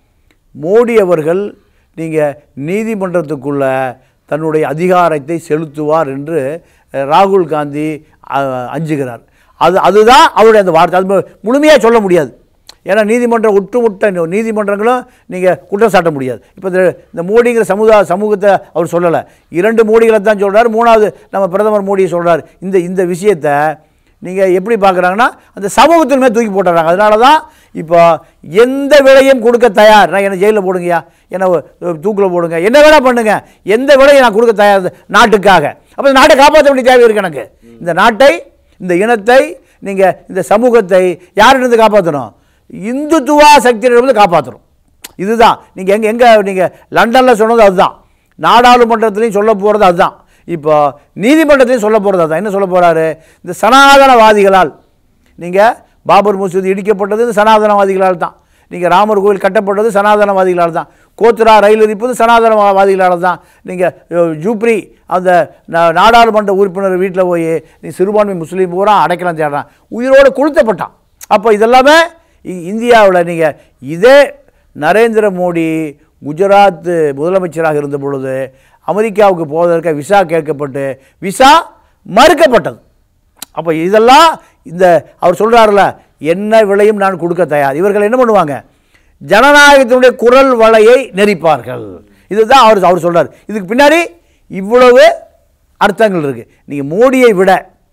மோடி அவர்கள் நீங்கள் நீதிமன்றத்துக்குள்ள தன்னுடைய அதிகாரத்தை செலுத்துவார் என்று அஹ், ராகுல் காந்தி அஹ், அஞ்சுகிறார் அது அதுதான் அவருடைய அந்த வார்த்தை அது முழுமையாக சொல்ல முடியாது ஏன்னா நீதிமன்றம் ஒட்டுமொத்த நி- நீதிமன்றங்களும் நீங்கள் குற்றம் சாட்ட முடியாது இப்போ இந்த இந்த மோடிங்கிற சமுதாய சமூகத்தை அவர் சொல்லலை இரண்டு மோடிகளை தான் சொல்றார் மூணாவது நம்ம பிரதமர் மோடியை சொல்றார் இந்த இந்த விஷயத்தை நீங்கள் எப்படி பார்க்குறாங்கன்னா அந்த சமூகத்தின் மேல் தூக்கி போட்டுறாங்க அதனால தான் இப்போ எந்த விலையும் கொடுக்க தயார் நான் என்ன ஜெயிலில் போடுங்கய்யா என்ன தூக்கில் போடுங்க என்ன வேணால் பண்ணுங்க எந்த விலையை நான் கொடுக்க தயார் நாட்டுக்காக அப்போ இந்த நாட்டை காப்பாற்ற வேண்டிய தேவை இருக்கு எனக்கு இந்த நாட்டை இந்த இனத்தை நீங்கள் இந்த சமூகத்தை யாரிடந்து காப்பாற்றணும் இந்துத்துவா சக்தியிடமிருந்து காப்பாற்றணும் இதுதான் நீங்கள் எங்கே எங்கே நீங்கள் லண்டனில் சொன்னது அதுதான் நாடாளுமன்றத்துலேயும் சொல்ல போகிறது அதுதான் இப்போ நீதிமன்றத்திலையும் சொல்ல போகிறது அதுதான் என்ன சொல்ல போகிறாரு இந்த சனாதனவாதிகளால் நீங்கள் பாபர் மசூதி இடிக்கப்பட்டது இந்த சனாதனவாதிகளால் தான் நீங்கள் ராமர் கோவில் கட்டப்பட்டது சனாதனவாதிகளால் தான் கோத்ரா ரயில் இருப்பது சனாதனவாதிகளால் தான் நீங்கள் ஜூப்ரி அந்த நா- நாடாளுமன்ற உறுப்பினர் வீட்டில் போய் நீ சிறுபான்மை முஸ்லீம் பூரா அடைக்கலாம் தேடுறான் உயிரோடு கொளுத்தப்பட்டான் அப்போ இதெல்லாமே இந்தியாவில் நீங்கள் இதே நரேந்திர மோடி குஜராத் முதலமைச்சராக இருந்த பொழுது அமெரிக்காவுக்கு போவதற்கு விசா கேட்கப்பட்டு விசா மறுக்கப்பட்டது அப்போ இதெல்லாம் இந்த அவர் சொல்கிறாருல என்ன விலையும் நான் கொடுக்க தயார் இவர்கள் என்ன பண்ணுவாங்க ஜனநாயகத்தினுடைய குரல் வலையை நெரிப்பார்கள் இதுதான் அவர் அவர் சொல்றார் இதுக்கு பின்னாடி இவ்வளவு அர்த்தங்கள் இருக்குது நீங்கள் மோடியை விட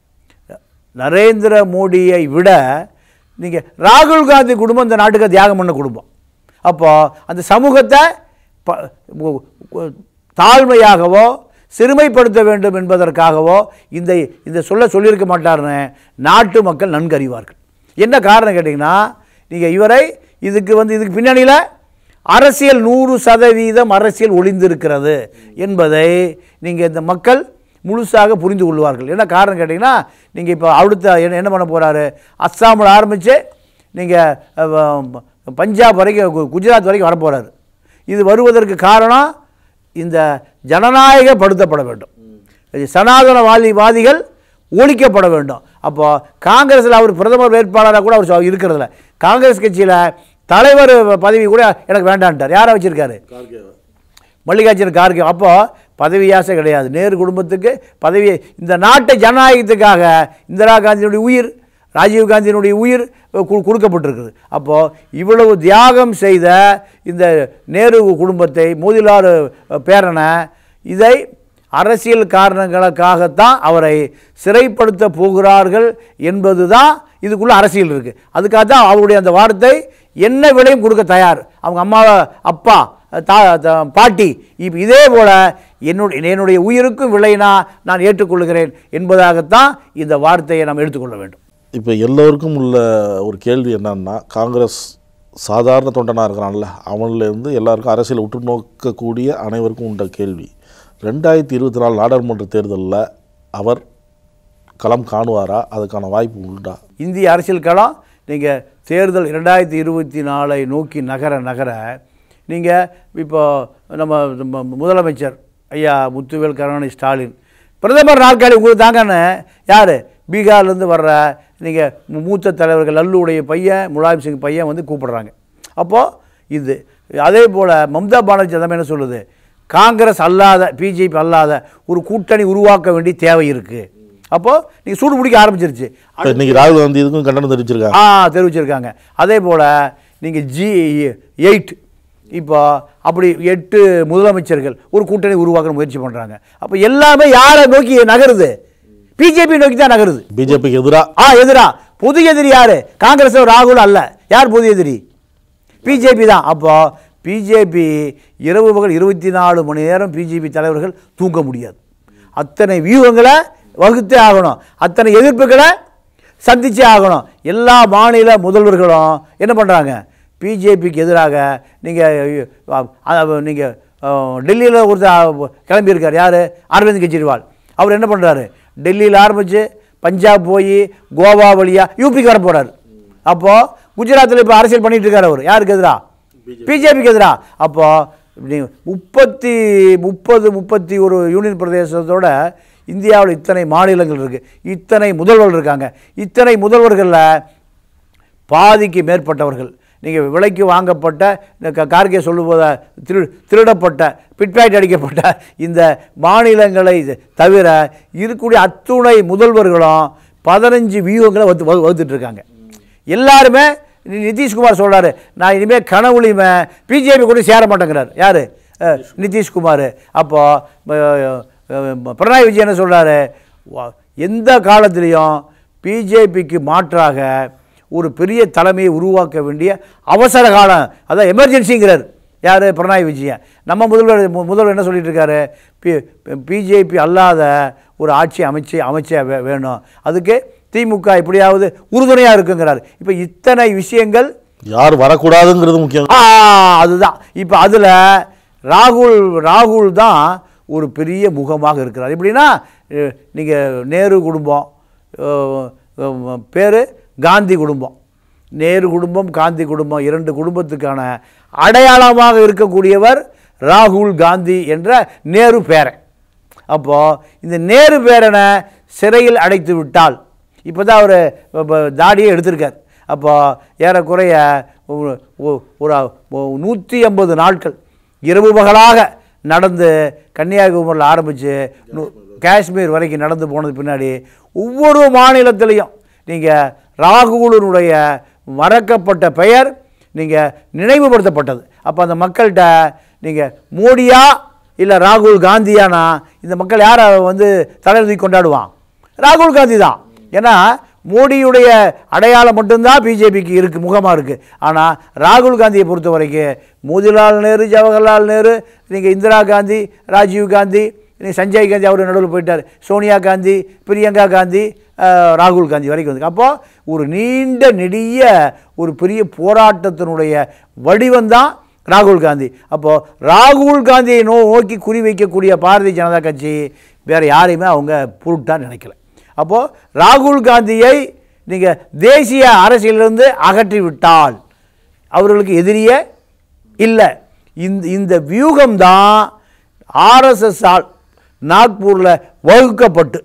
நரேந்திர மோடியை விட நீங்கள் ராகுல் காந்தி குடும்பம் இந்த நாட்டுக்கு தியாகம் பண்ண குடும்பம் அப்போ அந்த சமூகத்தை ப- உ- உ- தாழ்மையாகவோ சிறுமைப்படுத்த வேண்டும் என்பதற்காகவோ இந்த இந்த சொல்ல சொல்லியிருக்க மாட்டார்னு நாட்டு மக்கள் நன்கு அறிவார்கள் என்ன காரணம் கேட்டிங்கன்னா நீங்கள் இவரை இதுக்கு வந்து இதுக்கு பின்னணியில் அரசியல் நூறு சதவீதம் அரசியல் ஒளிந்திருக்கிறது என்பதை நீங்கள் இந்த மக்கள் முழுசாக புரிந்து கொள்வார்கள் என்ன காரணம் கேட்டிங்கன்னா நீங்கள் இப்போ அடுத்த என்ன என்ன பண்ண போகிறாரு அஸ்ஸாமில் ஆரம்பித்து நீங்கள் பஞ்சாப் வரைக்கும் கு- குஜராத் வரைக்கும் வரப்போகிறாரு இது வருவதற்கு காரணம் இந்த ஜனநாயகப்படுத்தப்பட வேண்டும் இது சனாதனவாதி வாதிகள் ஒழிக்கப்பட வேண்டும் அப்போ காங்கிரஸில் அவர் பிரதமர் வேட்பாளராக கூட அவர் சொ- இருக்கிறதில்ல காங்கிரஸ் கட்சியில் தலைவர் பதவி கூட எனக்கு வேண்டான்ட்டார் யாரை வச்சுருக்காரு மல்லிகார்ஜுன கார்கே அப்போ பதவி ஆசை கிடையாது நேரு குடும்பத்துக்கு பதவி இந்த நாட்டை ஜனநாயகத்துக்காக இந்திரா காந்தியினுடைய உயிர் ராஜீவ் காந்தியினுடைய உயிர் கு- கொடுக்கப்பட்டிருக்குது அப்போது இவ்வளவு தியாகம் செய்த இந்த நேரு குடும்பத்தை மோதிலால் பேரனை இதை அரசியல் காரணங்களுக்காகத்தான் அவரை சிறைப்படுத்த போகிறார்கள் என்பது தான் இதுக்குள்ள அரசியல் இருக்குது அதுக்காக தான் அவருடைய அந்த வார்த்தை என்ன விலையும் கொடுக்க தயார் அவங்க அம்மா அப்பா தா த- பாட்டி இப்போ இதே போல் என்னுடைய என்னுடைய உயிருக்கும் விலைனா நான் ஏற்றுக்கொள்கிறேன் என்பதாகத்தான் இந்த வார்த்தையை நாம் எடுத்துக்கொள்ள வேண்டும் இப்போ எல்லோருக்கும் உள்ள ஒரு கேள்வி என்னன்னா காங்கிரஸ் சாதாரண தொண்டனாக இருக்கிறான்ல அவன்லேருந்து எல்லாருக்கும் அரசியல் உற்று நோக்கக்கூடிய அனைவருக்கும் உண்ட கேள்வி ரெண்டாயிரத்தி இருபத்தி நாலு நாடாளுமன்ற தேர்தலில் அவர் களம் காணுவாரா அதுக்கான வாய்ப்பு உண்டா இந்திய அரசியல் களம் நீங்கள் தேர்தல் இரண்டாயிரத்தி இருபத்தி நாலை நோக்கி நகர நகர நீங்கள் இப்போ நம்ம நம்ம முதலமைச்சர் ஐயா முத்துவேல் கருணாநிதி ஸ்டாலின் பிரதமர் நாற்காலி உங்களுக்கு தாங்கன்னு யார் பீகார்லேருந்து வர்ற நீங்கள் மூத்த தலைவர்கள் லல்லுடைய பையன் முலாயம் சிங் பையன் வந்து கூப்பிடுறாங்க அப்போது இது அதே போல் மம்தா பானர்ஜி அந்த என்ன சொல்லுது காங்கிரஸ் அல்லாத பிஜேபி அல்லாத ஒரு கூட்டணி உருவாக்க வேண்டிய தேவை இருக்குது அப்போது நீங்கள் சூடு பிடிக்க ஆரம்பிச்சிருச்சு இப்ப இன்னைக்கு ராகுல் காந்தி இதுக்கும் கண்டனம் தெரிவிச்சிருக்காங்க ஆ தெரிவிச்சிருக்காங்க அதே போல் நீங்கள் ஜி எயிட் இப்போ அப்படி எட்டு முதலமைச்சர்கள் ஒரு கூட்டணி உருவாக்க முயற்சி பண்ணுறாங்க அப்போ எல்லாமே யாரை நோக்கி நகருது பிஜேபி நோக்கி தான் நகருது பிஜேபிக்கு எதிராக ஆ எதிரா பொது எதிரி யாரு காங்கிரஸ் ராகுல் அல்ல யார் பொது எதிரி பிஜேபி தான் அப்போ பிஜேபி இரவு பகல் இருபத்தி நாலு மணி நேரம் பிஜேபி தலைவர்கள் தூங்க முடியாது அத்தனை வியூகங்களை வகுத்தே ஆகணும் அத்தனை எதிர்ப்புகளை சந்திச்சே ஆகணும் எல்லா மாநில முதல்வர்களும் என்ன பண்ணுறாங்க பிஜேபிக்கு எதிராக நீங்கள் நீங்கள் டெல்லியில் ஒருத்தர் கிளம்பியிருக்கார் யார் அரவிந்த் கெஜ்ரிவால் அவர் என்ன பண்ணுறாரு டெல்லியில் ஆரம்பித்து பஞ்சாப் போய் கோவா வழியாக யூபிக்கு வர போகிறார் அப்போது குஜராத்தில் இப்போ அரசியல் பண்ணிட்டு இருக்காரு அவர் யாருக்கு எதிரா பிஜேபிக்கு எதிரா அப்போது நீ முப்பத்தி முப்பது முப்பத்தி ஒரு யூனியன் பிரதேசத்தோட இந்தியாவில் இத்தனை மாநிலங்கள் இருக்குது இத்தனை முதல்வர்கள் இருக்காங்க இத்தனை முதல்வர்களில் பாதிக்கு மேற்பட்டவர்கள் நீங்கள் விலைக்கு வாங்கப்பட்ட இந்த க- கார்கே சொல்லுவத திரு திருடப்பட்ட பிட்பாக்கெட் அடிக்கப்பட்ட இந்த மாநிலங்களை தவிர இருக்கக்கூடிய அத்துணை முதல்வர்களும் பதினஞ்சு வியூகங்களை வகுத்து வகு- வகுத்துட்டு இருக்காங்க எல்லாருமே நி- நிதிஷ்குமார் சொல்றாரு நான் இனிமேல் கனவுலையுமே பிஜேபி கூட சேர மாட்டேங்கிறார் யார் நிதிஷ்குமார் அப்போது பினராயி விஜயன் என்ன சொல்கிறாரு எந்த காலத்திலையும் பிஜேபிக்கு மாற்றாக ஒரு பெரிய தலைமையை உருவாக்க வேண்டிய அவசர காலம் அதான் எமர்ஜென்சிங்கிறார் யார் பினராயி விஜயன் நம்ம முதல்வர் மு- முதல்வர் என்ன சொல்லிட்டு இருக்காரு பி பிஜேபி அல்லாத ஒரு ஆட்சி அமைச்சு அமைச்சே வே வேணும் அதுக்கு திமுக எப்படியாவது உறுதுணையாக இருக்குங்கிறார் இப்போ இத்தனை விஷயங்கள் யார் வரக்கூடாதுங்கிறது முக்கியம் ஆ அதுதான் இப்போ அதில் ராகுல் ராகுல் தான் ஒரு பெரிய முகமாக இருக்கிறார் எப்படின்னா நீங்கள் நேரு குடும்பம் பேர் காந்தி குடும்பம் நேரு குடும்பம் காந்தி குடும்பம் இரண்டு குடும்பத்துக்கான அடையாளமாக இருக்கக்கூடியவர் ராகுல் காந்தி என்ற நேரு பேரன் அப்போது இந்த நேரு பேரனை சிறையில் அடைத்து விட்டால் இப்போ தான் அவர் தாடியை எடுத்திருக்கார் அப்போ ஏறக்குறைய ஒரு- ஒ- ஒரு நூற்றி ஐம்பது நாட்கள் இரவு பகலாக நடந்து கன்னியாகுமரியில் ஆரம்பித்து காஷ்மீர் வரைக்கும் நடந்து போனது பின்னாடி ஒவ்வொரு மாநிலத்திலையும் நீங்கள் ராகுலனுடைய மறக்கப்பட்ட பெயர் நீங்கள் நினைவுபடுத்தப்பட்டது அப்போ அந்த மக்கள்கிட்ட நீங்கள் மோடியா இல்லை ராகுல் காந்தியானா இந்த மக்கள் யாரை வந்து தலைவதி கொண்டாடுவான் ராகுல் காந்தி தான் ஏன்னா மோடியுடைய அடையாளம் மட்டும்தான் பிஜேபிக்கு இருக்கு முகமாக இருக்குது ஆனால் ராகுல் காந்தியை பொறுத்த வரைக்கும் மோதிலால் நேரு ஜவஹர்லால் நேரு நீங்கள் இந்திரா காந்தி ராஜீவ் காந்தி இன்னைக்கு சஞ்சய் காந்தி அவர் நடுவில் போயிட்டார் சோனியா காந்தி பிரியங்கா காந்தி அஹ், ராகுல் காந்தி வரைக்கும் வந்து அப்போது ஒரு நீண்ட நெடிய ஒரு பெரிய போராட்டத்தினுடைய வடிவம் தான் ராகுல் காந்தி அப்போது ராகுல் காந்தியை நோ நோக்கி குறி வைக்கக்கூடிய பாரதிய ஜனதா கட்சி வேறு யாரையுமே அவங்க பொருட்டா நினைக்கல அப்போது ராகுல் காந்தியை நீங்கள் தேசிய அரசியலிருந்து அகற்றி விட்டால் அவர்களுக்கு எதிரியே இல்லை இந்த இந்த வியூகம்தான் ஆர்எஸ்எஸ்ஸால் நாக்பூரில் வகுக்கப்பட்டு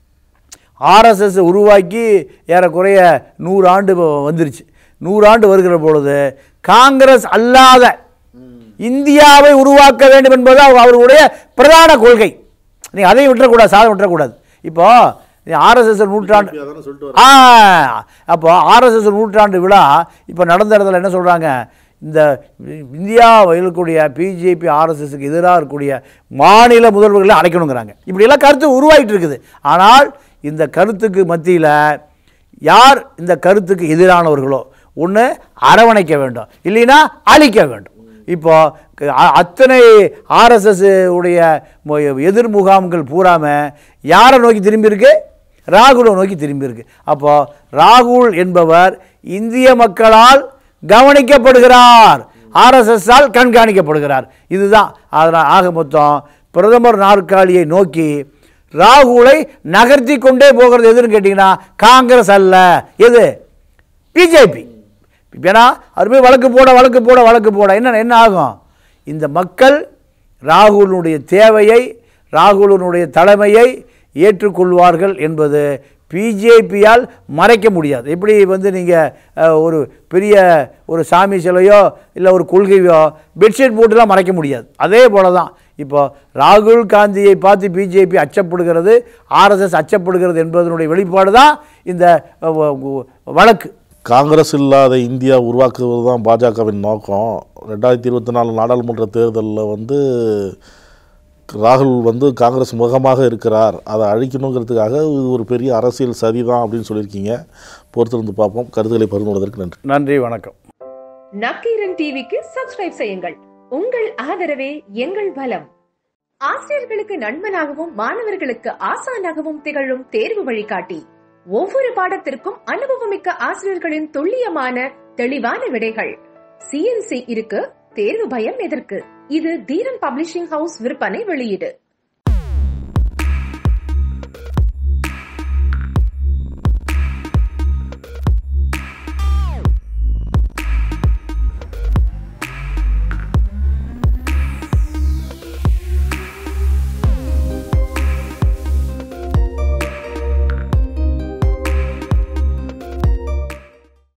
ஆர்எஸ்எஸ் உருவாக்கி ஏறக்குறைய நூறு ஆண்டு வ- வந்துருச்சு நூறு ஆண்டு வருகிற பொழுது காங்கிரஸ் அல்லாத இந்தியாவை உருவாக்க வேண்டும் என்பது அவ- அவர்களுடைய பிரதான கொள்கை நீங்கள் அதையும் விட்டுறக்கூடாது சாதம் விட்டுறக்கூடாது இப்போ ஆர்எஸ்எஸ் நூற்றாண்டு ஆ அப்போ ஆர்எஸ்எஸ் நூற்றாண்டு விழா இப்போ நடந்த இடத்துல என்ன சொல்கிறாங்க இந்த இந்தியாவில் இருக்கக்கூடிய பிஜேபி ஆர்எஸ்எஸ்க்கு எதிராக இருக்கக்கூடிய மாநில முதல்வர்களை அழைக்கணுங்கிறாங்க இப்படியெல்லாம் கருத்து உருவாகிட்டு இருக்குது ஆனால் இந்த கருத்துக்கு மத்தியில் யார் இந்த கருத்துக்கு எதிரானவர்களோ ஒன்று அரவணைக்க வேண்டும் இல்லைன்னா அழிக்க வேண்டும் இப்போ க- அ- அத்தனை ஆர்எஸ்எஸ் உடைய மு- எதிர் முகாம்கள் பூராம யாரை நோக்கி திரும்பி இருக்கு ராகுலை நோக்கி திரும்பி இருக்கு அப்போ ராகுல் என்பவர் இந்திய மக்களால் கவனிக்கப்படுகிறார் ஆர்எஸ்எஸ்ஸால் கண்காணிக்கப்படுகிறார் இதுதான் அதனால் ஆக மொத்தம் பிரதமர் நாற்காலியை நோக்கி ராகுலை நகர்த்தி கொண்டே போகிறது எதுன்னு கேட்டிங்கன்னா காங்கிரஸ் அல்ல எது பிஜேபி ஏன்னா அவர் போய் வழக்கு போட வழக்கு போட வழக்கு போட என்ன என்ன ஆகும் இந்த மக்கள் ராகுலுடைய தேவையை ராகுலனுடைய தலைமையை ஏற்றுக்கொள்வார்கள் என்பது பிஜேபியால் மறைக்க முடியாது எப்படி வந்து நீங்கள் ஒரு பெரிய ஒரு சாமி சிலையோ இல்லை ஒரு கொள்கையோ பெட்ஷீட் போட்டுலாம் மறைக்க முடியாது அதே போல தான் இப்போ ராகுல் காந்தியை பார்த்து பிஜேபி அச்சப்படுகிறது ஆர்எஸ்எஸ் அச்சப்படுகிறது என்பதனுடைய வெளிப்பாடு தான் இந்த அஹ், வ- வ- வழக்கு காங்கிரஸ் இல்லாத இந்தியா உருவாக்குவது தான் பாஜகவின் நோக்கம் ரெண்டாயிரத்தி இருபத்தி நாலு நாடாளுமன்ற தேர்தலில் வந்து ராகுல் வந்து காங்கிரஸ் முகமாக இருக்கிறார் அதை அழிக்கணுங்கிறதுக்காக இது ஒரு பெரிய அரசியல் சதி தான் அப்படின்னு சொல்லியிருக்கீங்க பொறுத்திருந்து பார்ப்போம் கருத்துக்களை பகிர்ந்துள்ளதற்கு நன்றி நன்றி வணக்கம் நக்கீரன் டிவிக்கு சப்ஸ்கிரைப் செய்யுங்கள் உங்கள் ஆதரவே எங்கள் பலம் ஆசிரியர்களுக்கு நண்பனாகவும் மாணவர்களுக்கு ஆசானாகவும் திகழும் தேர்வு வழிகாட்டி ஒவ்வொரு பாடத்திற்கும் அனுபவமிக்க ஆசிரியர்களின் துல்லியமான தெளிவான விடைகள் சிஎன்சி இருக்கு தேர்வு பயம் எதற்கு இது தீரன் பப்ளிஷிங் ஹவுஸ் விற்பனை வெளியீடு